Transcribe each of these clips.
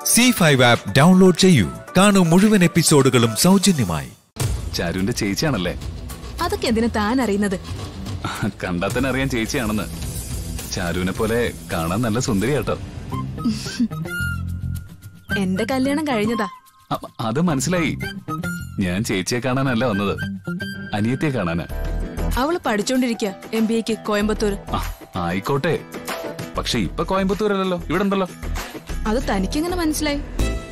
C five app download ചെയ്യൂ കാണൂ മുഴുവൻ എപ്പിസോഡുകളും സൗജന്യമായി ചാരുവിന്റെ ചേച്ചിയാണല്ലേ അതൊക്കെ എന്തിനാ താൻ അറിയുന്നത് കണ്ടാൽ തന്നെ അറിയാൻ ചേച്ചിയാണെന്ന് ചാരുവിനെ പോലെ കാണാൻ നല്ല സുന്ദരിയാട്ടോ എന്റെ കല്യാണം കഴിഞ്ഞതാ അ- അത് മനസ്സിലായി ഞാൻ ചേച്ചിയെ കാണാനല്ല വന്നത് അനിയത്തിയെ കാണാനാ അവള് പഠിച്ചോണ്ടിരിക്കുക എം ബി എക്ക് കോയമ്പത്തൂർ ആ, ആയിക്കോട്ടെ പക്ഷെ ഇപ്പൊ കോയമ്പത്തൂരല്ലല്ലോ ഇവിടെ ഉണ്ടല്ലോ അത് തനിക്കെങ്ങനെ മനസ്സിലായി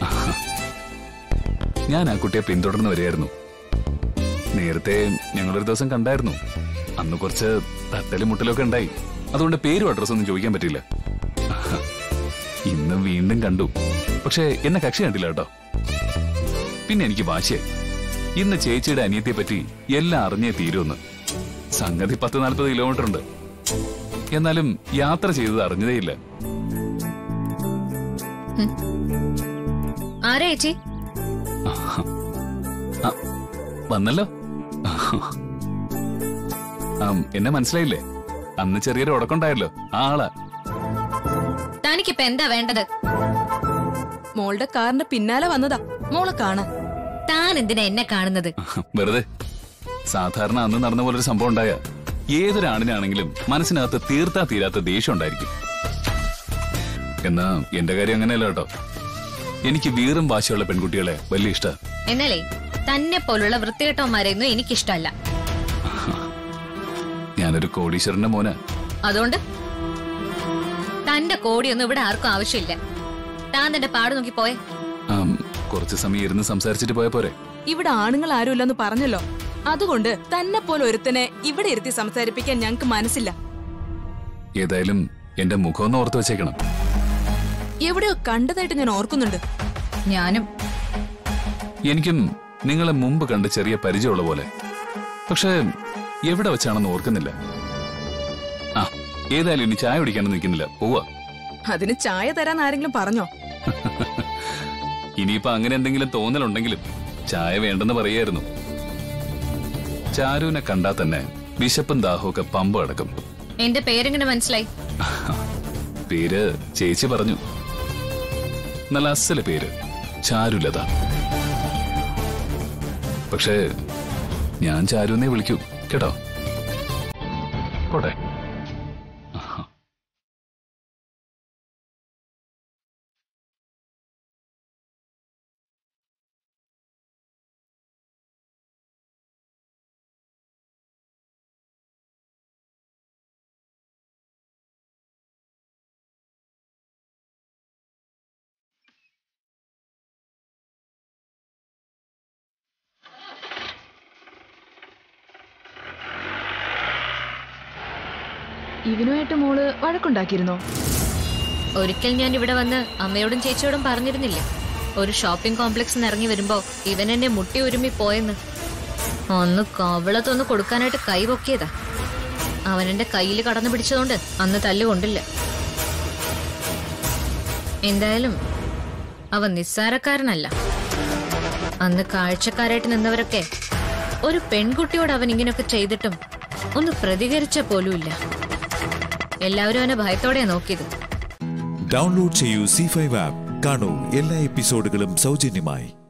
ഞാൻ ആ കുട്ടിയെ പിന്തുടർന്ന് വരികയായിരുന്നു നേരത്തെ ഞങ്ങളൊരു ദിവസം കണ്ടായിരുന്നു അന്ന് കുറച്ച് തട്ടലും മുട്ടലൊക്കെ ഉണ്ടായി അതുകൊണ്ട് പേരും അഡ്രസ്സും ഒന്നും ചോദിക്കാൻ പറ്റില്ല ഇന്ന് വീണ്ടും കണ്ടു പക്ഷെ എന്നെ കക്ഷി കണ്ടില്ല കേട്ടോ പിന്നെ എനിക്ക് വാശിയായി ഇന്ന് ചേച്ചിയുടെ അനിയത്തെ പറ്റി എല്ലാം അറിഞ്ഞേ തീരുമെന്ന് സംഗതി പത്ത് നാൽപ്പത് കിലോമീറ്റർ ഉണ്ട് എന്നാലും യാത്ര ചെയ്തത് അറിഞ്ഞതേയില്ല ആരാ ചേച്ചി ആ, വന്നല്ലോ ആം, എന്നെ മനസ്സിലായില്ലേ അന്ന് ചെറിയൊരു ഉടക്കുണ്ടായല്ലോ ആ ആളാ തനിക്കിപ്പോ എന്താ വേണ്ടത് മോളുടെ കാറിന്റെ പിന്നാലെ വന്നതാ മോളെ കാണാൻ താൻ എന്തിനാ എന്നെ കാണുന്നത് വെറുതെ സാധാരണ അന്ന് നടന്ന പോലെ ഒരു സംഭവം ഉണ്ടായ ഏതൊരാണിനാണെങ്കിലും മനസ്സിനകത്ത് തീർത്താ തീരാത്ത ദേഷ്യം ഉണ്ടായിരിക്കും എന്നാ എന്റെ കാര്യം അങ്ങനെയല്ല കേട്ടോ എനിക്ക് വീറും വാശിയുള്ള പെൺകുട്ടികളെ വലിയ ഇഷ്ട എന്നാലേ തന്നെ പോലുള്ള വൃത്തികെട്ടവന്മാരെയൊന്നും എനിക്കിഷ്ടല്ല ഞാനൊരു കോടീശ്വരന്റെ മോന് അതുകൊണ്ട് തന്റെ കോടിയൊന്നും ഇവിടെ ആർക്കും ആവശ്യമില്ല താൻ തന്റെ പാട് നോക്കി പോയെ ആം, കുറച്ച് സമയം ഇരുന്ന് സംസാരിച്ചിട്ട് പോയ പോരെ ഇവിടെ ആണുങ്ങൾ ആരുമില്ലെന്ന് പറഞ്ഞല്ലോ അതുകൊണ്ട് തന്നെ പോലെ ഒരുത്തനെ ഇവിടെ ഇരുത്തി സംസാരിപ്പിക്കാൻ ഞങ്ങക്ക് മനസ്സില്ല ഏതായാലും എന്റെ മുഖമൊന്ന് ഓർത്ത് വെച്ചേക്കണം എവിടെയോ കണ്ടതായിട്ട് ഞാൻ ഓർക്കുന്നുണ്ട് ഞാനും എനിക്കും നിങ്ങളെ മുമ്പ് കണ്ട് ചെറിയ പരിചയമുള്ള പോലെ പക്ഷെ എവിടെ വെച്ചാണെന്ന് ഓർക്കുന്നില്ല ആ ഏതായാലും ഇനി ചായ കുടിക്കാനൊന്നും നിൽക്കുന്നില്ല പോവാ അതിന് ചായ തരാൻ ആരെങ്കിലും പറഞ്ഞോ ഇനിയിപ്പോ അങ്ങനെ എന്തെങ്കിലും തോന്നലുണ്ടെങ്കിലും ചായ വേണ്ടെന്ന് പറയായിരുന്നു ചാരുവിനെ കണ്ടാൽ തന്നെ വിശപ്പും ദാഹമൊക്കെ പമ്പ അടക്കും എന്റെ പേരെങ്ങനെ മനസ്സിലായി പേര് ചേച്ചി പറഞ്ഞു നല്ല അസല പേര് ചാരുലത പക്ഷേ ഞാൻ ചാരുന്നേ വിളിക്കൂ കേട്ടോ പോട്ടെ ഇവനുമായിട്ട് മോള് വഴക്കുണ്ടാക്കിയിരുന്നോ ഒരിക്കൽ ഞാൻ ഇവിടെ വന്ന് അമ്മയോടും ചേച്ചിയോടും പറഞ്ഞിരുന്നില്ലേ ഒരു ഷോപ്പിംഗ് കോംപ്ലക്സിൽ നിന്ന് ഇറങ്ങി വരുമ്പോ ഇവൻ എന്നെ മുട്ടി ഉരുമ്മി പോയെന്ന് ഒന്ന് കവളത്തൊന്ന് കൊടുക്കാനായിട്ട് കൈ പൊക്കിയതാ അവൻ എന്റെ കയ്യിൽ കടന്നു പിടിച്ചതുകൊണ്ട് അന്ന് തല്ലുകൊണ്ടില്ല എന്തായാലും അവൻ നിസ്സാരക്കാരനല്ല അന്ന് കാഴ്ചക്കാരായിട്ട് നിന്നവരൊക്കെ ഒരു പെൺകുട്ടിയോട് അവൻ ഇങ്ങനെയൊക്കെ ചെയ്തിട്ടും ഒന്ന് പ്രതികരിച്ച പോലുമില്ല എല്ലാവരും അവനെ ഭയത്തോടെയാ നോക്കിയത് ഡൗൺലോഡ് ചെയ്യൂ സി ഫൈവ് ആപ്പ് കാണൂ എല്ലാ എപ്പിസോഡുകളും സൗജന്യമായി